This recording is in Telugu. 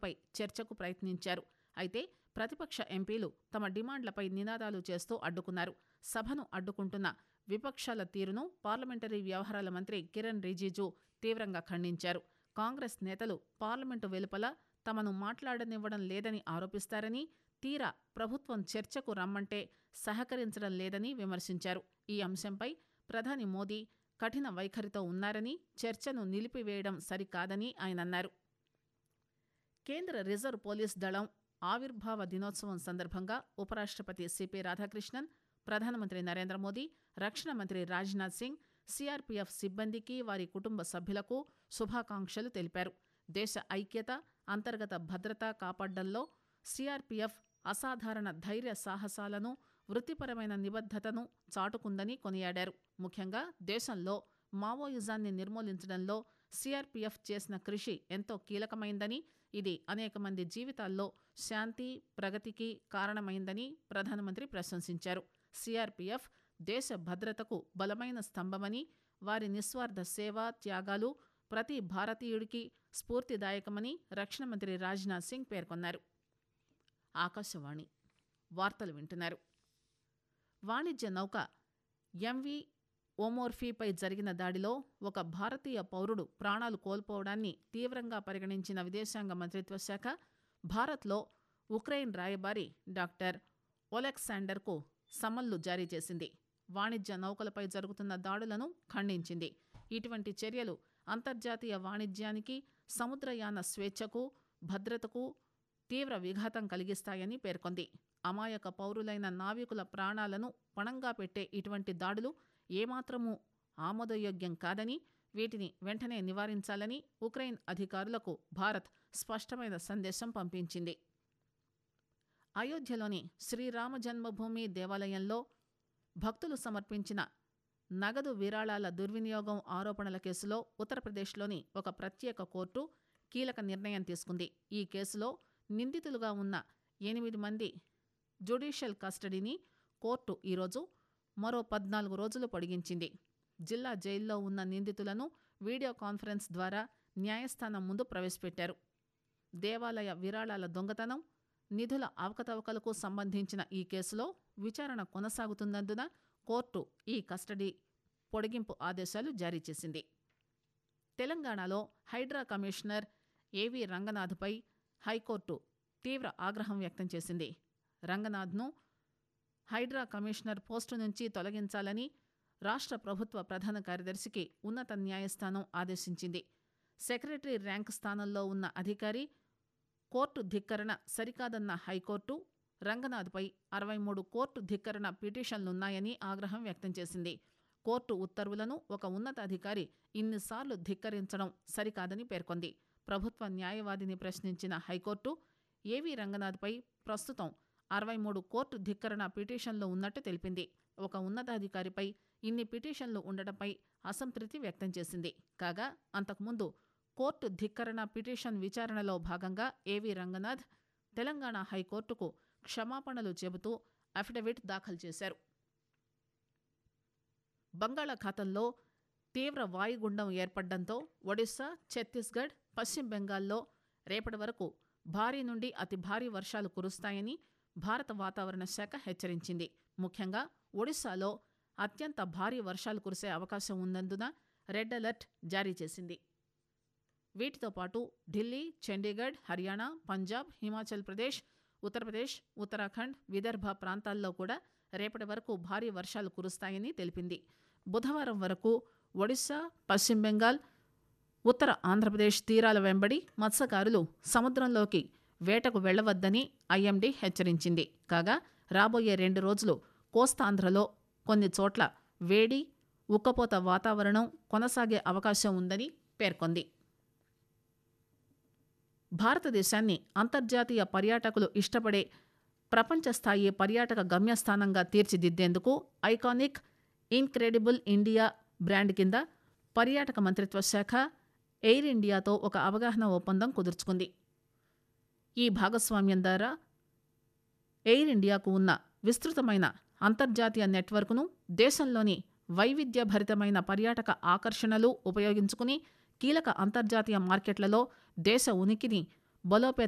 సభపై చర్చకు ప్రయత్నించారు అయితే ప్రతిపక్ష ఎంపీలు తమ డిమాండ్లపై నినాదాలు చేస్తూ అడ్డుకున్నారు సభను అడ్డుకుంటున్న విపక్షాల తీరును పార్లమెంటరీ వ్యవహారాల మంత్రి కిరణ్ రిజిజు తీవ్రంగా ఖండించారు కాంగ్రెస్ నేతలు పార్లమెంటు వెలుపల తమను మాట్లాడనివ్వడం లేదని ఆరోపిస్తారని తీరా ప్రభుత్వం చర్చకు రమ్మంటే సహకరించడం లేదని విమర్శించారు ఈ అంశంపై ప్రధాని మోదీ కఠిన వైఖరితో ఉన్నారని చర్చను నిలిపివేయడం సరికాదని ఆయన అన్నారు కేంద్ర రిజర్వ్ పోలీస్ దళం ఆవిర్భావ దినోత్సవం సందర్భంగా ఉపరాష్ట్రపతి సిపి రాధాకృష్ణన్ ప్రధానమంత్రి నరేంద్ర మోదీ రక్షణ మంత్రి రాజ్నాథ్ సింగ్ సిఆర్పీఎఫ్ సిబ్బందికి వారి కుటుంబ సభ్యులకు శుభాకాంక్షలు తెలిపారు దేశ ఐక్యత అంతర్గత భద్రత కాపాడడంలో సిఆర్పీఎఫ్ అసాధారణ ధైర్య సాహసాలను వృత్తిపరమైన నిబద్ధతను చాటుకుందని కొనియాడారు ముఖ్యంగా దేశంలో మావోయిజాన్ని నిర్మూలించడంలో సిఆర్పీఎఫ్ చేసిన కృషి ఎంతో కీలకమైందని ఇది అనేక మంది జీవితాల్లో శాంతి ప్రగతికి కారణమైందని ప్రధానమంత్రి ప్రశంసించారు సిఆర్పీఎఫ్ దేశ భద్రతకు బలమైన స్తంభమని వారి నిస్వార్థ సేవ త్యాగాలు ప్రతి భారతీయుడికి స్ఫూర్తిదాయకమని రక్షణ మంత్రి రాజ్నాథ్ సింగ్ పేర్కొన్నారు ఆకాశవాణి వార్తలు వింటున్నారు వాణిజ్య నౌక ఎంవి ఓమోర్ఫీపై జరిగిన దాడిలో ఒక భారతీయ పౌరుడు ప్రాణాలు కోల్పోవడాన్ని తీవ్రంగా పరిగణించిన విదేశాంగ మంత్రిత్వ శాఖ భారత్లో ఉక్రెయిన్ రాయబారి డాక్టర్ ఒలెక్సాండర్కు సమన్లు జారీ చేసింది వాణిజ్య నౌకలపై జరుగుతున్న దాడులను ఖండించింది ఇటువంటి చర్యలు అంతర్జాతీయ వాణిజ్యానికి సముద్రయాన స్వేచ్ఛకు భద్రతకు తీవ్ర విఘాతం కలిగిస్తాయని పేర్కొంది అమాయక పౌరులైన నావికుల ప్రాణాలను పణంగా పెట్టే ఇటువంటి దాడులు ఏమాత్రమూ ఆమోదయోగ్యం కాదని వీటిని వెంటనే నివారించాలని ఉక్రెయిన్ అధికారులకు భారత్ స్పష్టమైన సందేశం పంపించింది అయోధ్యలోని శ్రీరామ జన్మభూమి దేవాలయంలో భక్తులు సమర్పించిన నగదు విరాళాల దుర్వినియోగం ఆరోపణల కేసులో ఉత్తరప్రదేశ్లోని ఒక ప్రత్యేక కోర్టు కీలక నిర్ణయం తీసుకుంది ఈ కేసులో నిందితులుగా ఉన్న ఎనిమిది మంది జ్యుడిషియల్ కస్టడీని కోర్టు ఈరోజు మరో పద్నాలుగు రోజులు పొడిగించింది జిల్లా జైల్లో ఉన్న నిందితులను వీడియో కాన్ఫరెన్స్ ద్వారా న్యాయస్థానం ముందు ప్రవేశపెట్టారు దేవాలయ విరాళాల దొంగతనం నిధుల అవకతవకలకు సంబంధించిన ఈ కేసులో విచారణ కొనసాగుతున్నందున కోర్టు ఈ కస్టడీ పొడిగింపు ఆదేశాలు జారీ చేసింది తెలంగాణలో హైడ్రా కమిషనర్ ఏవి రంగనాథ్పై హైకోర్టు తీవ్ర ఆగ్రహం వ్యక్తం చేసింది రంగనాథ్ను హైడ్రా కమిషనర్ పోస్టు నుంచి తొలగించాలని రాష్ట్ర ప్రభుత్వ ప్రధాన కార్యదర్శికి ఉన్నత న్యాయస్థానం ఆదేశించింది సెక్రటరీ ర్యాంక్ స్థానంలో ఉన్న అధికారి కోర్టు ధిక్కరణ సరికాదన్న హైకోర్టు రంగనాథ్పై అరవై మూడు కోర్టు ధిక్కరణ పిటిషన్లున్నాయని ఆగ్రహం వ్యక్తం చేసింది కోర్టు ఉత్తర్వులను ఒక ఉన్నత అధికారి ఇన్నిసార్లు ధిక్కరించడం సరికాదని పేర్కొంది ప్రభుత్వ న్యాయవాదిని ప్రశ్నించిన హైకోర్టు ఏవీ రంగనాథ్పై ప్రస్తుతం అరవై మూడు కోర్టు ధిక్కరణ పిటిషన్లు ఉన్నట్టు తెలిపింది ఒక ఉన్నతాధికారిపై ఇన్ని పిటిషన్లు ఉండటంపై అసంతృప్తి వ్యక్తం చేసింది కాగా అంతకుముందు కోర్టు ధిక్కరణ పిటిషన్ విచారణలో భాగంగా ఏవీ రంగనాథ్ తెలంగాణ హైకోర్టుకు క్షమాపణలు చెబుతూ అఫిడవిట్ దాఖలు చేశారు బంగాళాఖాతంలో తీవ్ర వాయుగుండం ఏర్పడడంతో ఒడిశా ఛత్తీస్గఢ్ పశ్చిమ బెంగాల్లో రేపటి వరకు భారీ నుండి అతి భారీ వర్షాలు కురుస్తాయని భారత వాతావరణ శాఖ హెచ్చరించింది ముఖ్యంగా ఒడిశాలో అత్యంత భారీ వర్షాలు కురిసే అవకాశం ఉన్నందున రెడ్ అలర్ట్ జారీ చేసింది వీటితో పాటు ఢిల్లీ చండీగఢ్ హర్యానా పంజాబ్ హిమాచల్ ప్రదేశ్ ఉత్తరప్రదేశ్ ఉత్తరాఖండ్ విదర్భ ప్రాంతాల్లో కూడా రేపటి వరకు భారీ వర్షాలు కురుస్తాయని తెలిపింది బుధవారం వరకు ఒడిశా పశ్చిమ బెంగాల్ ఉత్తర ఆంధ్రప్రదేశ్ తీరాల వెంబడి మత్స్యకారులు సముద్రంలోకి వేటకు వెళ్లవద్దని ఐఎండీ హెచ్చరించింది కాగా రాబోయే రెండు రోజులు కోస్తాంధ్రలో కొన్ని చోట్ల వేడి ఉక్కపోత వాతావరణం కొనసాగే అవకాశం ఉందని పేర్కొంది భారతదేశాన్ని అంతర్జాతీయ పర్యాటకులు ఇష్టపడే ప్రపంచ స్థాయి పర్యాటక గమ్యస్థానంగా తీర్చిదిద్దేందుకు ఐకానిక్ ఇన్క్రెడిబుల్ ఇండియా బ్రాండ్ కింద పర్యాటక మంత్రిత్వ శాఖ ఎయిర్ ఇండియాతో ఒక అవగాహన ఒప్పందం కుదుర్చుకుంది ఈ భాగస్వామ్యం ద్వారా ఎయిర్ ఇండియాకు ఉన్న విస్తృతమైన అంతర్జాతీయ నెట్వర్క్ను దేశంలోని వైవిధ్యభరితమైన పర్యాటక ఆకర్షణలు ఉపయోగించుకుని కీలక అంతర్జాతీయ మార్కెట్లలో దేశ ఉనికిని బలోపేతం